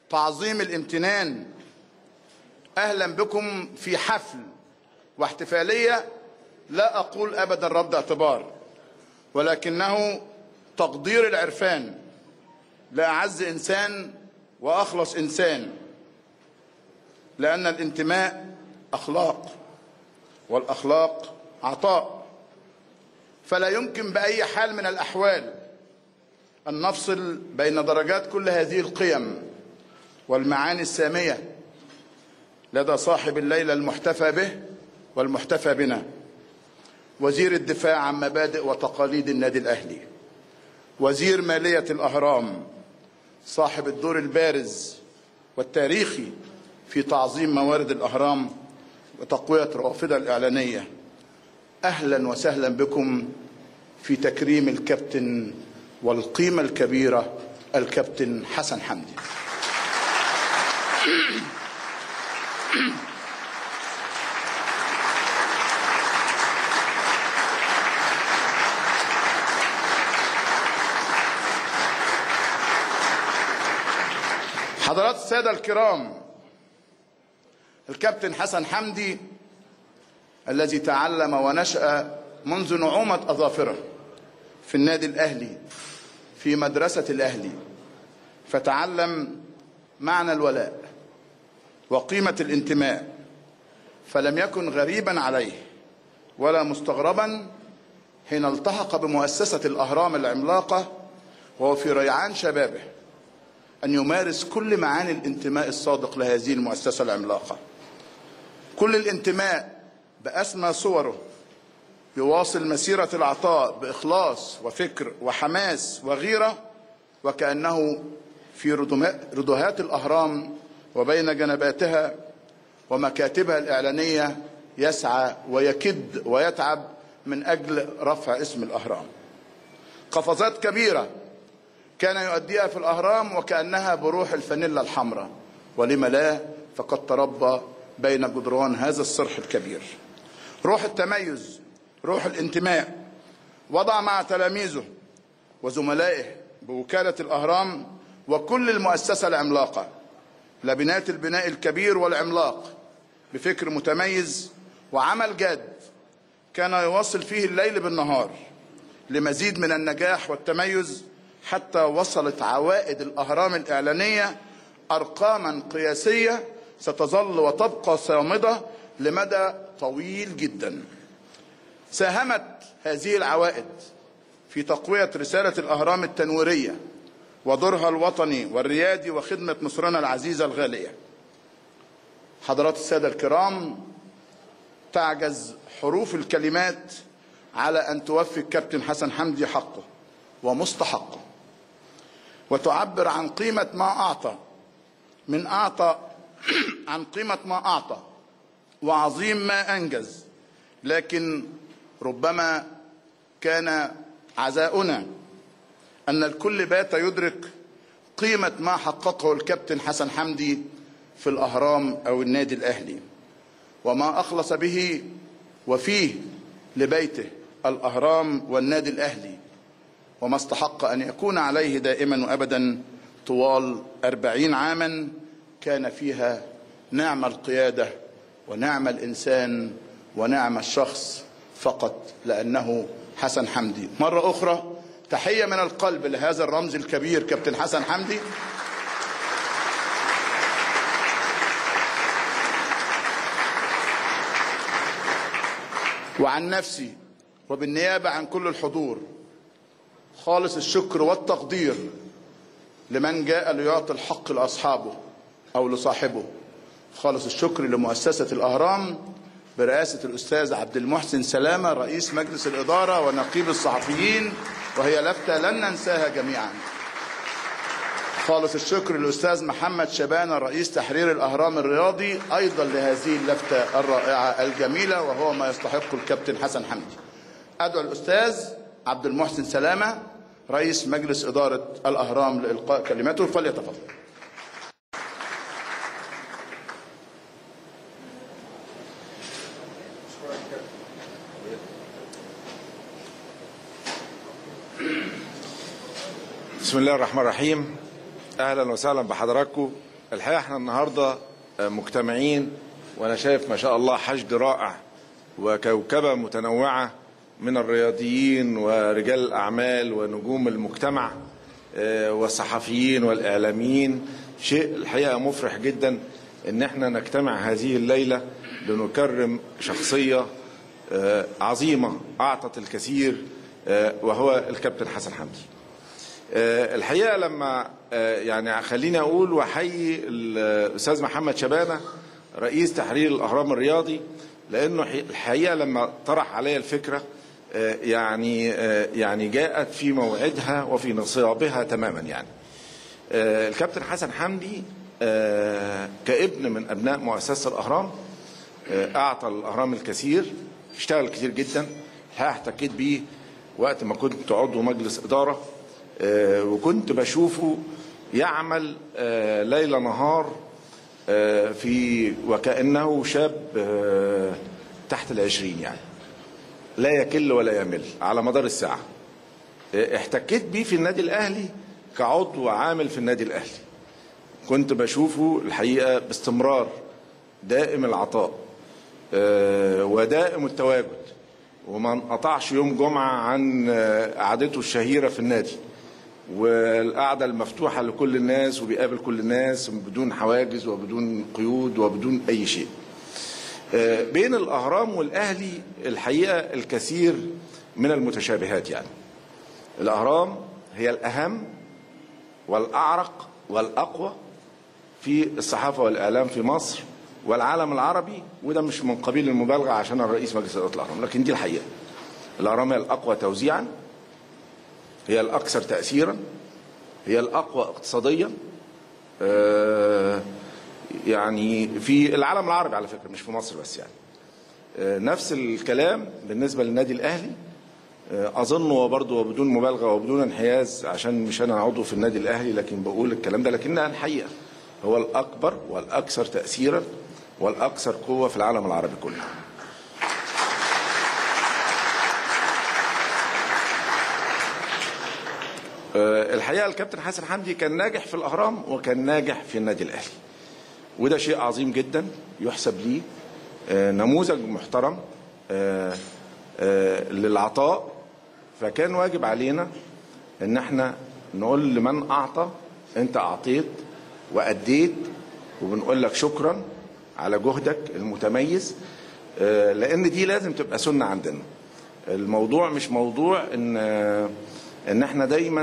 تعظيم الامتنان اهلا بكم في حفل واحتفاليه لا اقول ابدا رد اعتبار ولكنه تقدير العرفان لاعز انسان واخلص انسان لان الانتماء اخلاق والاخلاق عطاء فلا يمكن باي حال من الاحوال ان نفصل بين درجات كل هذه القيم والمعاني الساميه لدى صاحب الليله المحتفى به والمحتفى بنا وزير الدفاع عن مبادئ وتقاليد النادي الاهلي وزير ماليه الاهرام صاحب الدور البارز والتاريخي في تعظيم موارد الاهرام وتقويه روافدها الاعلانيه اهلا وسهلا بكم في تكريم الكابتن والقيمه الكبيره الكابتن حسن حمدي حضرات الساده الكرام الكابتن حسن حمدي الذي تعلم ونشأ منذ نعومة أظافره في النادي الأهلي في مدرسة الأهلي فتعلم معنى الولاء وقيمة الانتماء فلم يكن غريبا عليه ولا مستغربا حين التحق بمؤسسة الأهرام العملاقة وهو في ريعان شبابه أن يمارس كل معاني الانتماء الصادق لهذه المؤسسة العملاقة كل الانتماء بأسمى صوره يواصل مسيرة العطاء بإخلاص وفكر وحماس وغيرة وكأنه في ردهات الأهرام وبين جنباتها ومكاتبها الإعلانية يسعى ويكد ويتعب من أجل رفع اسم الأهرام قفزات كبيرة كان يؤديها في الأهرام وكأنها بروح الفانيلا الحمراء ولم لا فقد تربى بين جدران هذا الصرح الكبير روح التميز روح الانتماء وضع مع تلاميذه وزملائه بوكالة الأهرام وكل المؤسسة العملاقة لبنات البناء الكبير والعملاق بفكر متميز وعمل جاد كان يواصل فيه الليل بالنهار لمزيد من النجاح والتميز حتى وصلت عوائد الأهرام الإعلانية أرقاما قياسية ستظل وتبقى صامدة لمدى طويل جدا ساهمت هذه العوائد في تقوية رسالة الأهرام التنويرية ودورها الوطني والريادي وخدمة مصرنا العزيزة الغالية حضرات السادة الكرام تعجز حروف الكلمات على أن توفي الكابتن حسن حمدي حقه ومستحقه وتعبر عن قيمة ما أعطى من أعطى عن قيمة ما أعطى وعظيم ما أنجز لكن ربما كان عزاؤنا أن الكل بات يدرك قيمة ما حققه الكابتن حسن حمدي في الأهرام أو النادي الأهلي وما أخلص به وفيه لبيته الأهرام والنادي الأهلي وما استحق أن يكون عليه دائما وأبدا طوال أربعين عاما كان فيها نعم القيادة ونعم الإنسان ونعم الشخص فقط لأنه حسن حمدي مرة أخرى تحية من القلب لهذا الرمز الكبير كابتن حسن حمدي وعن نفسي وبالنيابة عن كل الحضور خالص الشكر والتقدير لمن جاء ليعطي الحق لأصحابه أو لصاحبه خالص الشكر لمؤسسة الأهرام برئاسة الأستاذ عبد المحسن سلامة رئيس مجلس الإدارة ونقيب الصحفيين وهي لفتة لن ننساها جميعا خالص الشكر للأستاذ محمد شبانة رئيس تحرير الأهرام الرياضي أيضا لهذه اللفتة الرائعة الجميلة وهو ما يستحق الكابتن حسن حمدي أدعو الأستاذ عبد المحسن سلامة رئيس مجلس إدارة الأهرام لإلقاء كلمته فليتفضل بسم الله الرحمن الرحيم اهلا وسهلا بحضراتكم الحقيقه احنا النهارده مجتمعين وانا شايف ما شاء الله حشد رائع وكوكبه متنوعه من الرياضيين ورجال الاعمال ونجوم المجتمع والصحفيين والاعلاميين شيء الحقيقه مفرح جدا ان احنا نجتمع هذه الليله لنكرم شخصيه عظيمه اعطت الكثير وهو الكابتن حسن حمدي الحقيقه لما يعني خليني اقول واحيي الاستاذ محمد شبانه رئيس تحرير الاهرام الرياضي لانه الحقيقه لما طرح علي الفكره يعني يعني جاءت في موعدها وفي نصابها تماما يعني الكابتن حسن حمدي كابن من ابناء مؤسسه الاهرام اعطى الاهرام الكثير اشتغل كتير جدا احتكيت بيه وقت ما كنت عضو مجلس اداره وكنت بشوفه يعمل ليل نهار في وكانه شاب تحت العشرين يعني لا يكل ولا يمل على مدار الساعه احتكيت بيه في النادي الاهلي كعضو عامل في النادي الاهلي كنت بشوفه الحقيقه باستمرار دائم العطاء ودائم التواجد وما انقطعش يوم جمعه عن قعدته الشهيره في النادي والقعده المفتوحه لكل الناس وبيقابل كل الناس بدون حواجز وبدون قيود وبدون اي شيء. بين الاهرام والاهلي الحقيقه الكثير من المتشابهات يعني. الاهرام هي الاهم والاعرق والاقوى في الصحافه والاعلام في مصر والعالم العربي وده مش من قبيل المبالغه عشان الرئيس مجلس اداره الاهرام لكن دي الحقيقه. الاهرام هي الاقوى توزيعا هي الاكثر تاثيرا هي الاقوى اقتصاديا يعني في العالم العربي على فكره مش في مصر بس يعني نفس الكلام بالنسبه للنادي الاهلي اظن وبرضه وبدون مبالغه وبدون انحياز عشان مش انا عضو في النادي الاهلي لكن بقول الكلام ده لكنها الحقيقه هو الاكبر والاكثر تاثيرا والاكثر قوه في العالم العربي كله الحقيقه الكابتن حسن حمدي كان ناجح في الاهرام وكان ناجح في النادي الاهلي وده شيء عظيم جدا يحسب ليه نموذج محترم للعطاء فكان واجب علينا ان احنا نقول لمن اعطى انت اعطيت واديت وبنقول لك شكرا على جهدك المتميز لان دي لازم تبقى سنه عندنا الموضوع مش موضوع ان ان احنا دايما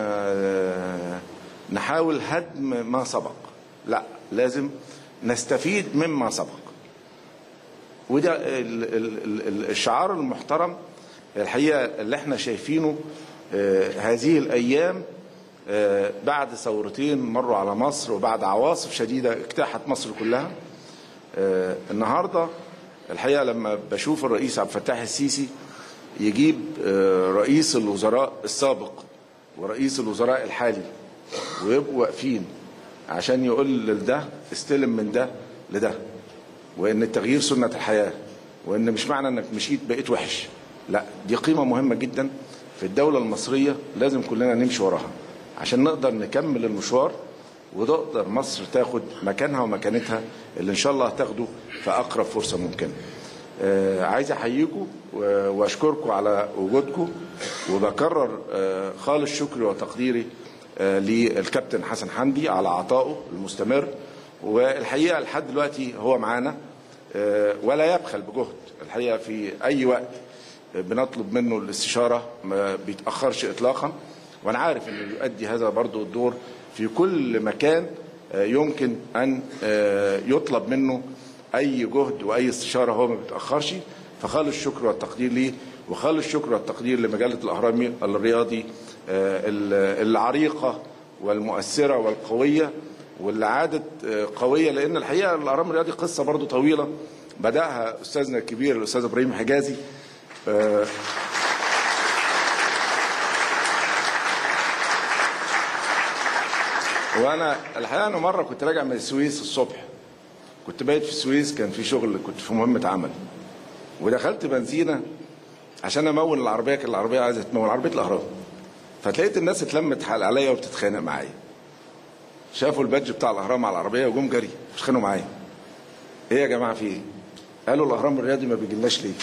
نحاول هدم ما سبق لا لازم نستفيد مما سبق وده الشعار المحترم الحقيقه اللي احنا شايفينه هذه الايام بعد ثورتين مروا على مصر وبعد عواصف شديده اجتاحت مصر كلها النهارده الحقيقه لما بشوف الرئيس عبد الفتاح السيسي يجيب رئيس الوزراء السابق ورئيس الوزراء الحالي ويبقوا واقفين عشان يقول لده استلم من ده لده وان التغيير سنه الحياه وان مش معنى انك مشيت بقيت وحش لا دي قيمه مهمه جدا في الدوله المصريه لازم كلنا نمشي وراها عشان نقدر نكمل المشوار وتقدر مصر تاخد مكانها ومكانتها اللي ان شاء الله هتاخده في اقرب فرصه ممكنه آه عايز احييكم واشكركم على وجودكم وبكرر آه خالص شكري وتقديري آه للكابتن حسن حمدي على عطائه المستمر والحقيقه لحد دلوقتي هو معانا ولا يبخل بجهد الحقيقه في اي وقت بنطلب منه الاستشاره ما بيتاخرش اطلاقا وانا عارف انه يؤدي هذا برضه الدور في كل مكان يمكن ان يطلب منه اي جهد واي استشاره هو ما بيتاخرش فخالص الشكر والتقدير ليه وخالص الشكر والتقدير لمجله الاهرام الرياضي العريقه والمؤثره والقويه واللي عادت قويه لان الحقيقه الاهرام الرياضي قصه برضه طويله بداها استاذنا الكبير الاستاذ ابراهيم حجازي وانا الحقيقه انا مره كنت راجع من السويس الصبح كنت بايت في السويس كان في شغل كنت في مهمه عمل ودخلت بنزينه عشان امون العربيه كان العربيه عايزه تمون عربيه الاهرام فتلاقيت الناس اتلمت حال عليا وبتتخانق معايا شافوا البادج بتاع الاهرام على العربيه وجم جري اتخانقوا معايا ايه يا جماعه في ايه قالوا الاهرام الرياضي ما بيجيلناش ليه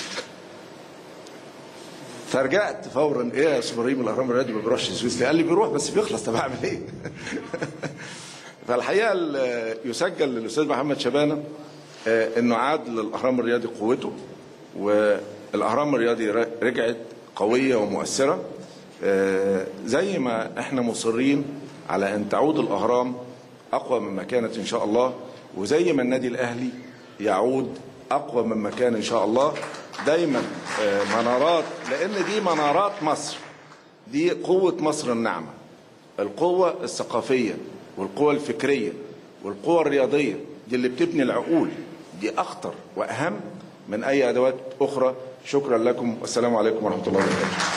فرجعت فورا ايه يا استاذ ابراهيم الاهرام الرياضي ما بيروحش السويس ليه؟ قال لي بيروح بس بيخلص طب اعمل ايه فالحقيقه ال- يسجل للاستاذ محمد شبانه آه، انه عاد للاهرام الرياضي قوته والاهرام الرياضي ر- رجعت قويه ومؤثره آه، زي ما احنا مصرين على ان تعود الاهرام اقوى مما كانت ان شاء الله وزي ما النادي الاهلي يعود اقوى مما كان ان شاء الله دايما آه، منارات لان دي منارات مصر دي قوه مصر الناعمه القوة الثقافية والقوة الفكرية والقوة الرياضية دي اللي بتبني العقول دي أخطر وأهم من أي أدوات أخرى شكرا لكم والسلام عليكم ورحمة الله وبركاته